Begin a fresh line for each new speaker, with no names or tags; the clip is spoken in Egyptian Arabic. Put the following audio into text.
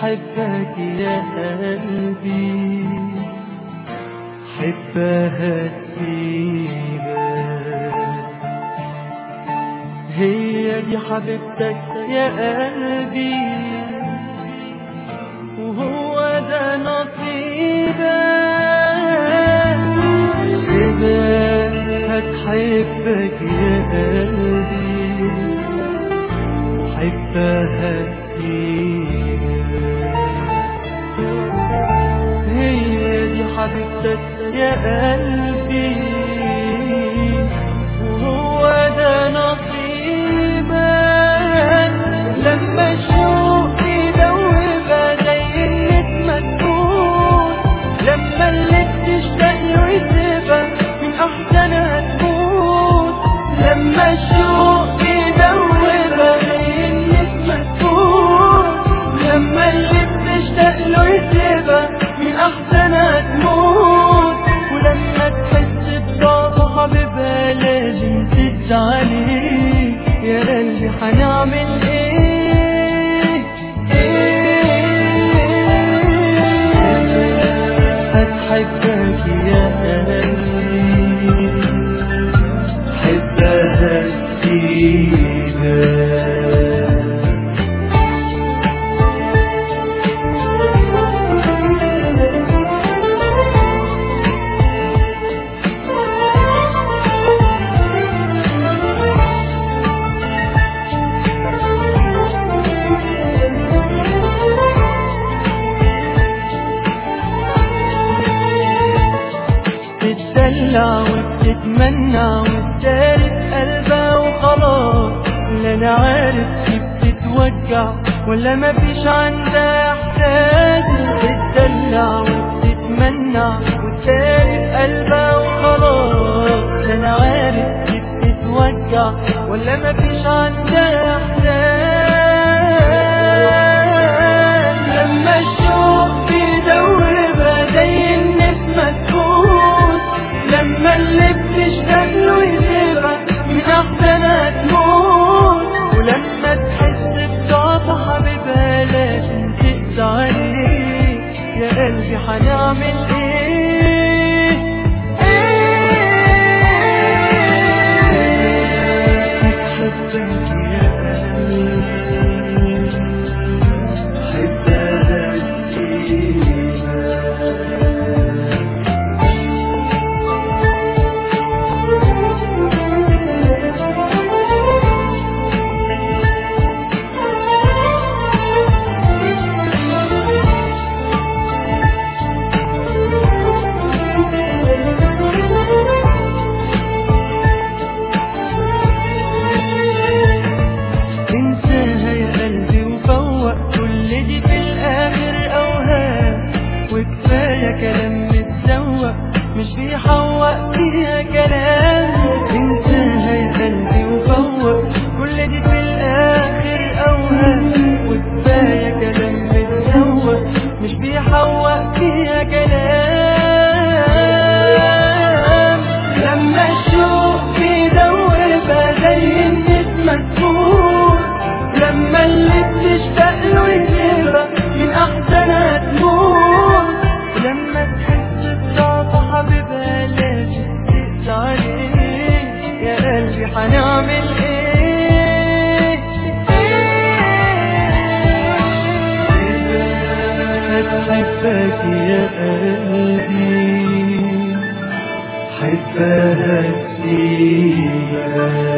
هتحبك يا قلبي حبها تسيبك هي دي حبيبتك يا قلبي وهو ده نصيبك كده هتحبك يا قلبي حبها تسيبك هي دي حبيبتك يا قلبي وهو ده نصيبك لما الشوق يدوبها زي النسمة تكون لما اللي بتشتاق له يسيبها من أحزانها تموت لما الشوق يدوبها زي النسمة تكون لما اللي بتشتاق له يسيبها من أحزانها تموت ولما تحس بضعف حبيبها لازم تزعلي يا قلبي هنعمل ايه ايه هتحبك يا قلبي حبها تسيبك تتدلع وتتمنى وتداري قلبها وخلاص لا انا عارف كيف تتوجع ولا مفيش عندها احساس تتدلع وتتمنى وتداري قلبها وخلاص لا انا عارف كيف تتوجع ولا مفيش عندها احساس لما الشوق يدوبها زي النسمة تكون لما اللي بتشتاق له يسيبها من أحزانها تموت ولما تحس بضعف حبيبها لازم تقسى عليه يا قلبي هنعمل ايه هتحبك يا قلبي حبها تسيبك انساها يا قلبي وفوق كل دي في الاخر اوهام وكفايه كلام متزوق مش بيحوق فيها كلام انساها يا قلبي وفوق كل دي في الاخر اوهام وكفايه كلام متزوق مش بيحوق فيها كلام لما الشوق يدوبها زي النسمة تكون لما اللي بتشتاق له يجيبها من أحزانها تموت لما تحس بضعف حبيبها لازم تقسى عليه يا قلبي هنعمل ايه هتحبك يا قلبي حبها تسيبك